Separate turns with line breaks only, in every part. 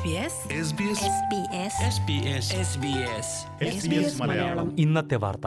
മലയാളം
ഇന്നത്തെ വാർത്ത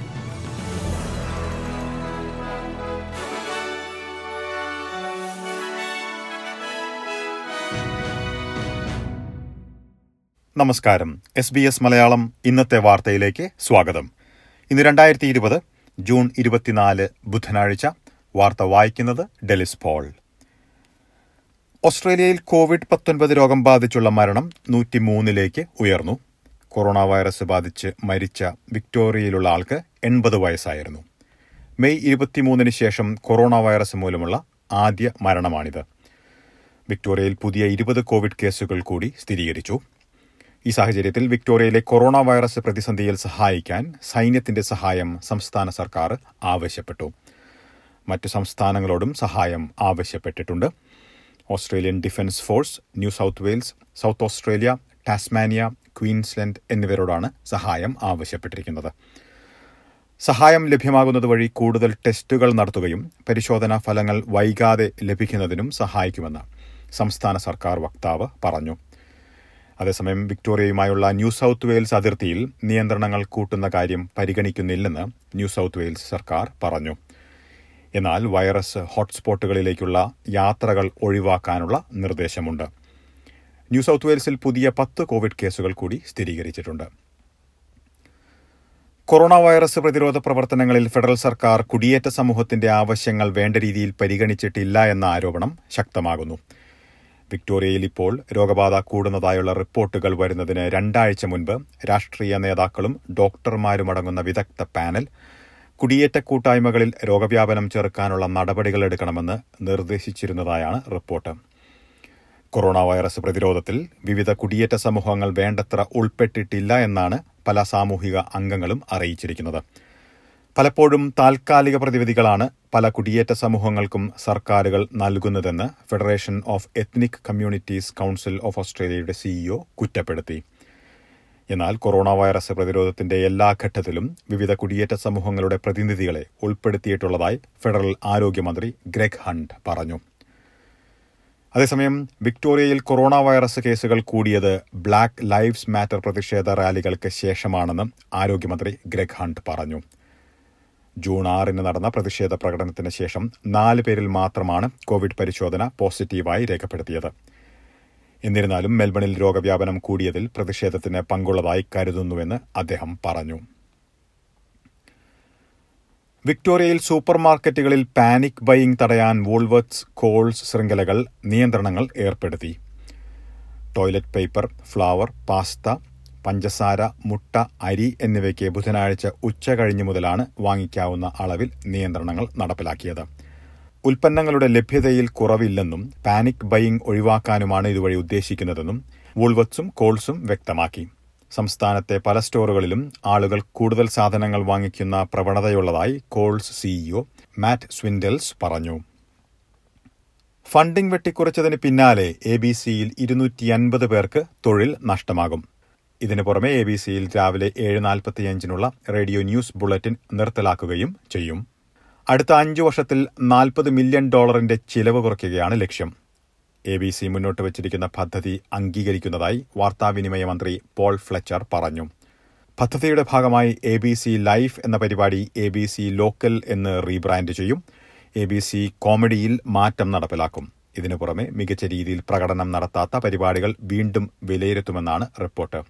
നമസ്കാരം എസ് ബി എസ് മലയാളം ഇന്നത്തെ വാർത്തയിലേക്ക് സ്വാഗതം ഇന്ന് രണ്ടായിരത്തി ഇരുപത് ജൂൺ ഇരുപത്തിനാല് ബുധനാഴ്ച വാർത്ത വായിക്കുന്നത് ഡെലിസ് പോൾ ഓസ്ട്രേലിയയിൽ കോവിഡ് പത്തൊൻപത് രോഗം ബാധിച്ചുള്ള മരണം നൂറ്റിമൂന്നിലേക്ക് ഉയർന്നു കൊറോണ വൈറസ് ബാധിച്ച് മരിച്ച വിക്ടോറിയയിലുള്ള ആൾക്ക് എൺപത് വയസ്സായിരുന്നു മെയ് ഇരുപത്തിമൂന്നിന് ശേഷം കൊറോണ വൈറസ് മൂലമുള്ള ആദ്യ മരണമാണിത് വിക്ടോറിയയിൽ പുതിയ ഇരുപത് കോവിഡ് കേസുകൾ കൂടി സ്ഥിരീകരിച്ചു ഈ സാഹചര്യത്തിൽ വിക്ടോറിയയിലെ കൊറോണ വൈറസ് പ്രതിസന്ധിയിൽ സഹായിക്കാൻ സൈന്യത്തിന്റെ സഹായം സംസ്ഥാന സർക്കാർ ആവശ്യപ്പെട്ടു മറ്റു സംസ്ഥാനങ്ങളോടും സഹായം ആവശ്യപ്പെട്ടിട്ടുണ്ട് Australian defence force New South Wales South Australia Tasmania Queensland എന്നിവരോടാണ് സഹായം ആവശ്യപ്പെട്ടിരിക്കുന്നത് സഹായം ലഭ്യമാകുന്നത് വഴി കൂടുതൽ ടെസ്റ്റുകൾ നടത്തുകയും പരിശോധനാ ഫലങ്ങൾ വൈകാതെ ലഭിക്കുന്നതിനും സഹായിക്കുമെന്ന് സംസ്ഥാന സർക്കാർ വക്താവ് പറഞ്ഞു അതേസമയം വിക്ടോറിയയുമായുള്ള ന്യൂ സൌത്ത് വെയിൽസ് അതിർത്തിയിൽ നിയന്ത്രണങ്ങൾ കൂട്ടുന്ന കാര്യം പരിഗണിക്കുന്നില്ലെന്ന് ന്യൂ സൌത്ത് വെയിൽസ് സർക്കാർ പറഞ്ഞു എന്നാൽ വൈറസ് ഹോട്ട്സ്പോട്ടുകളിലേക്കുള്ള യാത്രകൾ ഒഴിവാക്കാനുള്ള നിർദ്ദേശമുണ്ട് ന്യൂ സൌത്ത് വെയിൽസിൽ പുതിയ പത്ത് കോവിഡ് കേസുകൾ കൂടി സ്ഥിരീകരിച്ചിട്ടുണ്ട് കൊറോണ വൈറസ് പ്രതിരോധ പ്രവർത്തനങ്ങളിൽ ഫെഡറൽ സർക്കാർ കുടിയേറ്റ സമൂഹത്തിന്റെ ആവശ്യങ്ങൾ വേണ്ട രീതിയിൽ പരിഗണിച്ചിട്ടില്ല എന്ന ആരോപണം ശക്തമാകുന്നു വിക്ടോറിയയിൽ ഇപ്പോൾ രോഗബാധ കൂടുന്നതായുള്ള റിപ്പോർട്ടുകൾ വരുന്നതിന് രണ്ടാഴ്ച മുൻപ് രാഷ്ട്രീയ നേതാക്കളും ഡോക്ടർമാരുമടങ്ങുന്ന വിദഗ്ധ പാനൽ കുടിയേറ്റ കൂട്ടായ്മകളിൽ രോഗവ്യാപനം ചെറുക്കാനുള്ള നടപടികൾ എടുക്കണമെന്ന് നിർദ്ദേശിച്ചിരുന്നതായാണ് റിപ്പോർട്ട് കൊറോണ വൈറസ് പ്രതിരോധത്തിൽ വിവിധ കുടിയേറ്റ സമൂഹങ്ങൾ വേണ്ടത്ര ഉൾപ്പെട്ടിട്ടില്ല എന്നാണ് പല സാമൂഹിക അംഗങ്ങളും അറിയിച്ചിരിക്കുന്നത് പലപ്പോഴും താൽക്കാലിക പ്രതിവിധികളാണ് പല കുടിയേറ്റ സമൂഹങ്ങൾക്കും സർക്കാരുകൾ നൽകുന്നതെന്ന് Federation of Ethnic Communities Council of ഓസ്ട്രേലിയയുടെ സിഇഒ കുറ്റപ്പെടുത്തി എന്നാൽ കൊറോണ വൈറസ് പ്രതിരോധത്തിന്റെ എല്ലാ ഘട്ടത്തിലും വിവിധ കുടിയേറ്റ സമൂഹങ്ങളുടെ പ്രതിനിധികളെ ഉൾപ്പെടുത്തിയിട്ടുള്ളതായി ഫെഡറൽ ആരോഗ്യമന്ത്രി ഗ്രെഗ് ഹണ്ട് പറഞ്ഞു അതേസമയം വിക്ടോറിയയിൽ കൊറോണ വൈറസ് കേസുകൾ കൂടിയത് ബ്ലാക്ക് ലൈവ്സ് മാറ്റർ പ്രതിഷേധ റാലികൾക്ക് ശേഷമാണെന്ന് ആരോഗ്യമന്ത്രി ഗ്രെഗ് ഹണ്ട് പറഞ്ഞു ജൂൺ ആറിന് നടന്ന പ്രതിഷേധ പ്രകടനത്തിന് ശേഷം നാല് പേരിൽ മാത്രമാണ് കോവിഡ് പരിശോധന പോസിറ്റീവായി രേഖപ്പെടുത്തിയത് എന്നിരുന്നാലും മെൽബണിൽ രോഗവ്യാപനം കൂടിയതിൽ പ്രതിഷേധത്തിന് പങ്കുള്ളതായി കരുതുന്നുവെന്ന് അദ്ദേഹം പറഞ്ഞു വിക്ടോറിയയിൽ സൂപ്പർ മാർക്കറ്റുകളിൽ പാനിക് ബൈയിങ് തടയാൻ വോൾവർത്സ് കോൾസ് ശൃംഖലകൾ നിയന്ത്രണങ്ങൾ ഏർപ്പെടുത്തി ടോയ്ലറ്റ് പേപ്പർ ഫ്ലവർ പാസ്ത പഞ്ചസാര മുട്ട അരി എന്നിവയ്ക്ക് ബുധനാഴ്ച ഉച്ച കഴിഞ്ഞു മുതലാണ് വാങ്ങിക്കാവുന്ന അളവിൽ നിയന്ത്രണങ്ങൾ നടപ്പിലാക്കിയത് ഉൽപ്പന്നങ്ങളുടെ ലഭ്യതയിൽ കുറവില്ലെന്നും പാനിക് ബൈയിങ് ഒഴിവാക്കാനുമാണ് ഇതുവഴി ഉദ്ദേശിക്കുന്നതെന്നും വൂൾവത്സും കോൾസും വ്യക്തമാക്കി സംസ്ഥാനത്തെ പല സ്റ്റോറുകളിലും ആളുകൾ കൂടുതൽ സാധനങ്ങൾ വാങ്ങിക്കുന്ന പ്രവണതയുള്ളതായി കോൾസ് സിഇഒ മാറ്റ് സ്വിൻഡൽസ് പറഞ്ഞു ഫണ്ടിംഗ് വെട്ടിക്കുറച്ചതിന് പിന്നാലെ എ ബി സിയിൽ ഇരുന്നൂറ്റി അൻപത് പേർക്ക് തൊഴിൽ നഷ്ടമാകും ഇതിനു പുറമെ എ ബി സിയിൽ രാവിലെ ഏഴ് നാൽപ്പത്തിയഞ്ചിനുള്ള റേഡിയോ ന്യൂസ് ബുള്ളറ്റിൻ നിർത്തലാക്കുകയും ചെയ്യും അടുത്ത അഞ്ചു വർഷത്തിൽ നാൽപ്പത് മില്യൺ ഡോളറിന്റെ ചിലവ് കുറയ്ക്കുകയാണ് ലക്ഷ്യം എ ബി സി മുന്നോട്ട് വച്ചിരിക്കുന്ന പദ്ധതി അംഗീകരിക്കുന്നതായി വാർത്താവിനിമയ മന്ത്രി പോൾ ഫ്ലെച്ചർ പറഞ്ഞു പദ്ധതിയുടെ ഭാഗമായി എ ബി സി ലൈഫ് എന്ന പരിപാടി എ ബി സി ലോക്കൽ എന്ന് റീബ്രാൻഡ് ചെയ്യും എ ബി സി കോമഡിയിൽ മാറ്റം നടപ്പിലാക്കും ഇതിനു പുറമെ മികച്ച രീതിയിൽ പ്രകടനം നടത്താത്ത പരിപാടികൾ വീണ്ടും വിലയിരുത്തുമെന്നാണ് റിപ്പോർട്ട്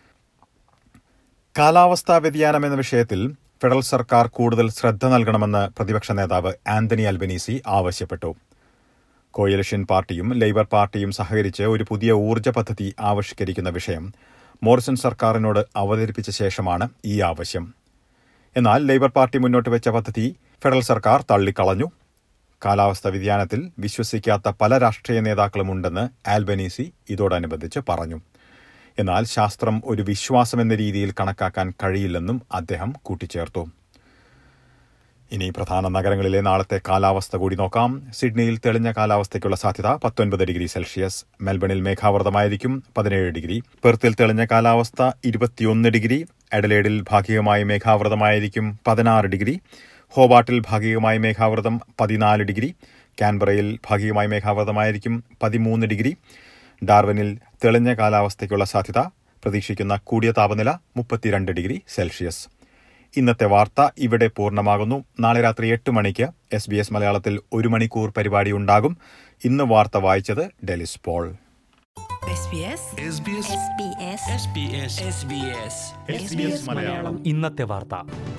കാലാവസ്ഥാ വ്യതിയാനം എന്ന വിഷയത്തിൽ ഫെഡറൽ സർക്കാർ കൂടുതൽ ശ്രദ്ധ നൽകണമെന്ന് പ്രതിപക്ഷ നേതാവ് ആന്റണി അൽബനീസി ആവശ്യപ്പെട്ടു കോയലിഷൻ പാർട്ടിയും ലേബർ പാർട്ടിയും സഹകരിച്ച് ഒരു പുതിയ ഊർജ്ജ പദ്ധതി ആവിഷ്കരിക്കുന്ന വിഷയം മോറിസൺ സർക്കാരിനോട് അവതരിപ്പിച്ച ശേഷമാണ് ഈ ആവശ്യം എന്നാൽ ലേബർ പാർട്ടി മുന്നോട്ട് വെച്ച പദ്ധതി ഫെഡറൽ സർക്കാർ തള്ളിക്കളഞ്ഞു കാലാവസ്ഥാ വ്യതിയാനത്തിൽ വിശ്വസിക്കാത്ത പല രാഷ്ട്രീയ നേതാക്കളുമുണ്ടെന്ന് ആൽബനീസി ഇതോടനുബന്ധിച്ച് പറഞ്ഞു എന്നാൽ ശാസ്ത്രം ഒരു വിശ്വാസമെന്ന രീതിയിൽ കണക്കാക്കാൻ കഴിയില്ലെന്നും അദ്ദേഹം കൂട്ടിച്ചേർത്തു ഇനി പ്രധാന നഗരങ്ങളിലെ നാളത്തെ കാലാവസ്ഥ കൂടി നോക്കാം സിഡ്നിയിൽ തെളിഞ്ഞ കാലാവസ്ഥയ്ക്കുള്ള സാധ്യത പത്തൊൻപത് ഡിഗ്രി സെൽഷ്യസ് മെൽബണിൽ മേഘാവൃതമായിരിക്കും പതിനേഴ് ഡിഗ്രി പെർത്തിൽ തെളിഞ്ഞ കാലാവസ്ഥ ഇരുപത്തിയൊന്ന് ഡിഗ്രി എഡലേഡിൽ ഭാഗികമായി മേഘാവൃതമായിരിക്കും പതിനാറ് ഡിഗ്രി ഹോബാട്ടിൽ ഭാഗികമായി മേഘാവൃതം പതിനാല് ഡിഗ്രി കാൻബറയിൽ ഭാഗികമായി മേഘാവൃതമായിരിക്കും പതിമൂന്ന് ഡിഗ്രി ഡാർവിനിൽ തെളിഞ്ഞ കാലാവസ്ഥയ്ക്കുള്ള സാധ്യത പ്രതീക്ഷിക്കുന്ന കൂടിയ താപനില മുപ്പത്തിരണ്ട് ഡിഗ്രി സെൽഷ്യസ് ഇന്നത്തെ വാർത്ത ഇവിടെ പൂർണ്ണമാകുന്നു നാളെ രാത്രി എട്ട് മണിക്ക് എസ് ബി എസ് മലയാളത്തിൽ ഒരു മണിക്കൂർ പരിപാടി ഉണ്ടാകും ഇന്ന് വാർത്ത വായിച്ചത് Delys Paul
SBS
SBS
SBS
SBS
SBS
SBS Malayalam
ഇന്നത്തെ വാർത്ത